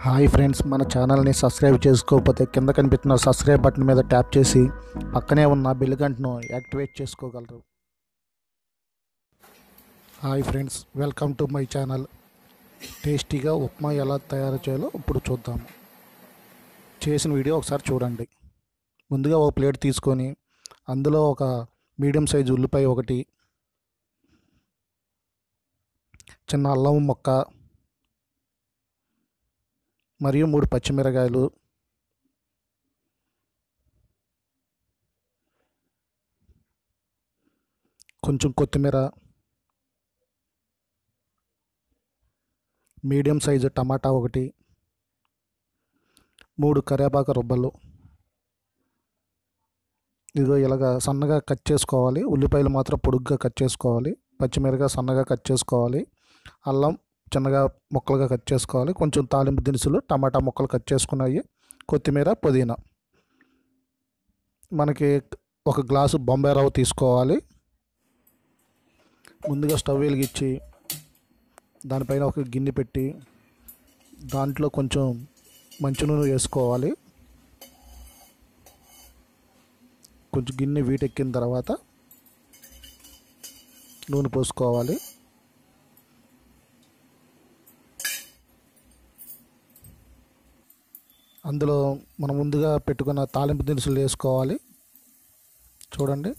hi friends మన ఛానల్ని subscribe చేసుకోకపోతే కింద కనిపిస్తున్న సబ్స్క్రైబ్ బటన్ మీద ట్యాప్ చేసి పక్కనే ఉన్న బెల్ గంటను యాక్టివేట్ చేసుకోగలరు hi friends welcome to my channel టేస్టీగా ఉప్మా ఎలా తయారు చేయాలో ఇప్పుడు చూద్దాము చేసిన వీడియో ఒకసారి చూడండి ముందుగా ఒక ప్లేట్ తీసుకొని అందులో ఒక మీడియం సైజు ఉల్లిపాయ ఒకటి చిన్న అల్లం మొక్క మరియు మూడు పచ్చిమిరకాయలు కొంచెం కొత్తిమీర మీడియం సైజు టమాటా ఒకటి మూడు కరివేపాకు రుబ్బలు ఇదిగో ఇలాగ సన్నగా కట్ చేసుకోవాలి ఉల్లిపాయలు మాత్రం పొడుగ్గా కట్ చేసుకోవాలి పచ్చిమిరకాయ సన్నగా కట్ చేసుకోవాలి అల్లం చిన్నగా ముక్కలుగా కట్ చేసుకోవాలి కొంచెం తాలింపు దినుసులు టమాటా ముక్కలు కట్ చేసుకున్నాయి కొత్తిమీర పుదీనా మనకి ఒక గ్లాసు బొంబాయి రవ్వ తీసుకోవాలి ముందుగా స్టవ్ వెలిగించి దానిపైన ఒక గిన్నె పెట్టి దాంట్లో కొంచెం మంచి నూనె వేసుకోవాలి కొంచెం గిన్నె వీటెక్కిన తర్వాత నూనె పోసుకోవాలి అందులో మనం ముందుగా పెట్టుకున్న తాలింపు దినుసులు వేసుకోవాలి చూడండి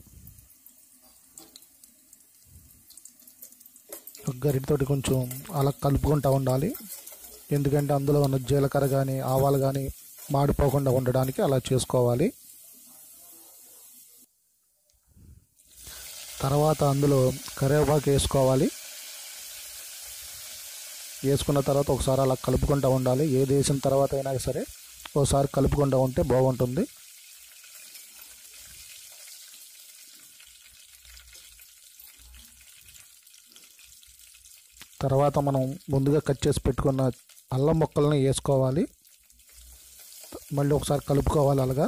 ఒక గరిటతోటి కొంచెం అలా కలుపుకుంటూ ఉండాలి ఎందుకంటే అందులో ఉన్న జీలకర్ర కానీ ఆవాలు కానీ మాడిపోకుండా ఉండడానికి అలా చేసుకోవాలి తర్వాత అందులో కరివేపాకు వేసుకోవాలి వేసుకున్న తర్వాత ఒకసారి అలా కలుపుకుంటూ ఉండాలి ఏది వేసిన తర్వాత అయినా సరే ఒకసారి కలుపుకుంటూ ఉంటే బాగుంటుంది తర్వాత మనం ముందుగా కట్ చేసి పెట్టుకున్న అల్లం ముక్కల్ని వేసుకోవాలి మళ్ళీ ఒకసారి కలుపుకోవాలి అలాగా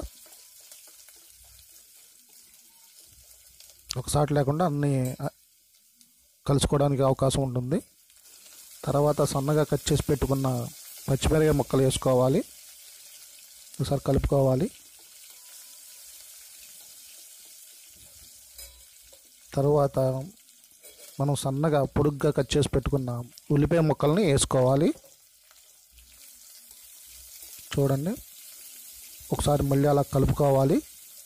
ఒకసారి లేకుండా అన్నీ కలుసుకోవడానికి అవకాశం ఉంటుంది తర్వాత సన్నగా కట్ చేసి పెట్టుకున్న పచ్చిమిరకాయ ముక్కలు వేసుకోవాలి ఒకసారి కలుపుకోవాలి తరువాత మనం సన్నగా పొడుగ్గా కట్ చేసి పెట్టుకున్న ఉల్లిపాయ ముక్కల్ని వేసుకోవాలి చూడండి ఒకసారి మళ్ళీ అలా కలుపుకోవాలి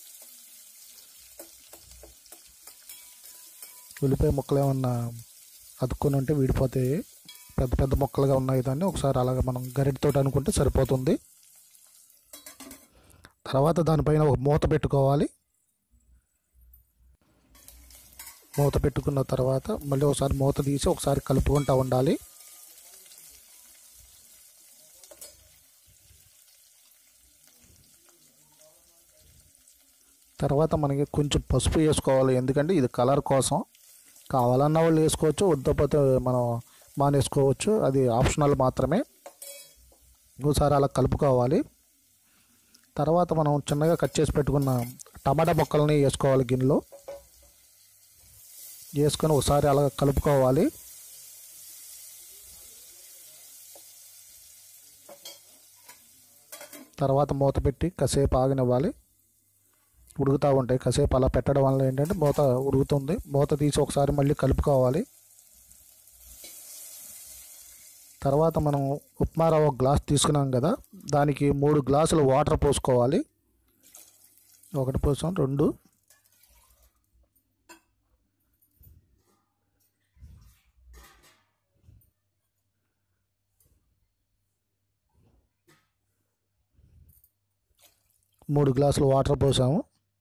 ఉల్లిపాయ ముక్కలు ఏమన్నా అతుక్కొని ఉంటే విడిపోతాయి పెద్ద పెద్ద మొక్కలుగా ఉన్నాయి దాన్ని ఒకసారి అలాగ మనం గరిటతో అనుకుంటే సరిపోతుంది తర్వాత దానిపైన ఒక మూత పెట్టుకోవాలి మూత పెట్టుకున్న తర్వాత మళ్ళీ ఒకసారి మూత తీసి ఒకసారి కలుపుకుంటూ ఉండాలి తర్వాత మనకి కొంచెం పసుపు వేసుకోవాలి ఎందుకంటే ఇది కలర్ కోసం కావాలన్న వాళ్ళు వేసుకోవచ్చు వద్దపోతే మనం మానేసుకోవచ్చు అది ఆప్షనల్ మాత్రమే ఒకసారి అలా కలుపుకోవాలి తర్వాత మనం చిన్నగా కట్ చేసి పెట్టుకున్న టమాటా ముక్కల్ని వేసుకోవాలి గిన్నెలో వేసుకొని ఒకసారి అలా కలుపుకోవాలి తర్వాత మూత పెట్టి కాసేపు ఆగనివ్వాలి ఉడుకుతూ ఉంటాయి కాసేపు అలా పెట్టడం వల్ల ఏంటంటే మూత ఉడుకుతుంది మూత తీసి ఒకసారి మళ్ళీ కలుపుకోవాలి తర్వాత మనం ఉప్మా రవ్వ గ్లాస్ తీసుకున్నాం కదా దానికి మూడు గ్లాసులు వాటర్ పోసుకోవాలి ఒకటి పోసాం రెండు మూడు గ్లాసులు వాటర్ పోసాము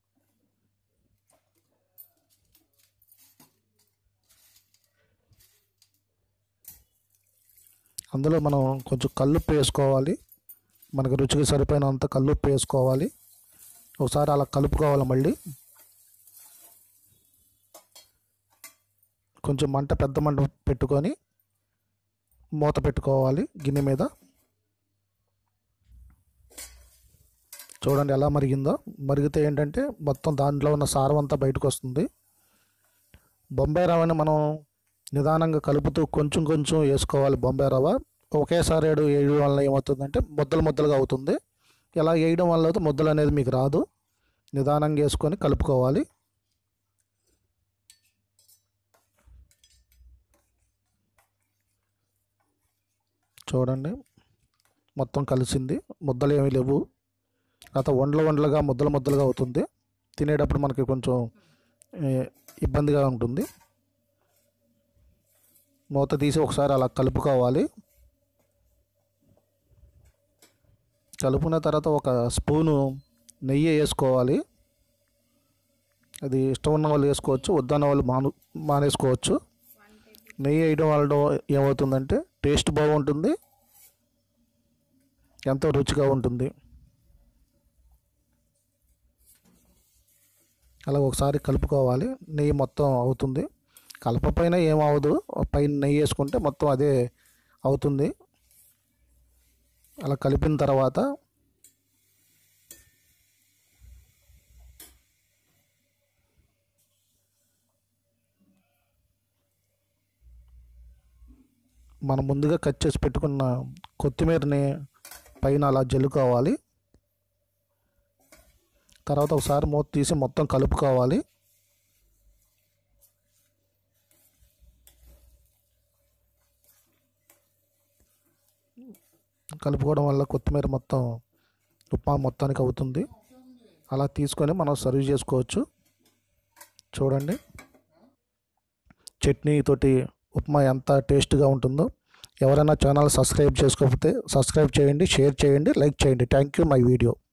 అందులో మనం కొంచెం కల్లుప్పు వేసుకోవాలి మనకు రుచికి సరిపోయినంత కల్లుప్పు వేసుకోవాలి ఒకసారి అలా కలుపుకోవాలి మళ్ళీ కొంచెం మంట పెద్ద మంట పెట్టుకొని మూత పెట్టుకోవాలి గిన్నె మీద చూడండి ఎలా మరిగిందో మరిగితే ఏంటంటే మొత్తం దాంట్లో ఉన్న సారం అంతా బయటకు వస్తుంది బొంబాయి రవ్వని మనం నిదానంగా కలుపుతూ కొంచెం కొంచెం వేసుకోవాలి బొంబాయి రవ్వ ఒకేసారి వేయడం వేయడం వల్ల ఏమవుతుందంటే ముద్దలు ముద్దలుగా అవుతుంది ఇలా వేయడం వల్ల అయితే ముద్దలు అనేది మీకు రాదు నిదానంగా వేసుకొని కలుపుకోవాలి చూడండి మొత్తం కలిసింది ముద్దలు ఏమీ లేవు తర్వాత వండలు వండలుగా ముద్దలు ముద్దలుగా అవుతుంది తినేటప్పుడు మనకి కొంచెం ఏ, ఇబ్బందిగా ఉంటుంది మూత తీసి ఒకసారి అలా కలుపుకోవాలి కలుపుకున్న తర్వాత ఒక స్పూను నెయ్యి వేసుకోవాలి అది ఇష్టం ఉన్న వాళ్ళు వేసుకోవచ్చు వద్దన్న వాళ్ళు మాను మానేసుకోవచ్చు నెయ్యి వేయడం వల్ల ఏమవుతుందంటే టేస్ట్ బాగుంటుంది ఎంతో రుచిగా ఉంటుంది అలా ఒకసారి కలుపుకోవాలి నెయ్యి మొత్తం అవుతుంది కలపపైన ఏమవదు పైన నెయ్యి వేసుకుంటే మొత్తం అదే అవుతుంది అలా కలిపిన తర్వాత మనం ముందుగా కట్ చేసి పెట్టుకున్న కొత్తిమీరని పైన అలా జల్లుకోవాలి తర్వాత ఒకసారి మూత తీసి మొత్తం కలుపుకోవాలి కలుపుకోవడం వల్ల కొత్తిమీర మొత్తం ఉప్మా మొత్తానికి అవుతుంది అలా తీసుకొని మనం సర్వ్ చేసుకోవచ్చు చూడండి చట్నీ తోటి ఉప్మా ఎంత టేస్ట్గా ఉంటుందో ఎవరైనా ఛానల్ సబ్స్క్రైబ్ చేసుకోకపోతే సబ్స్క్రైబ్ చేయండి షేర్ చేయండి లైక్ చేయండి థ్యాంక్ యూ మై వీడియో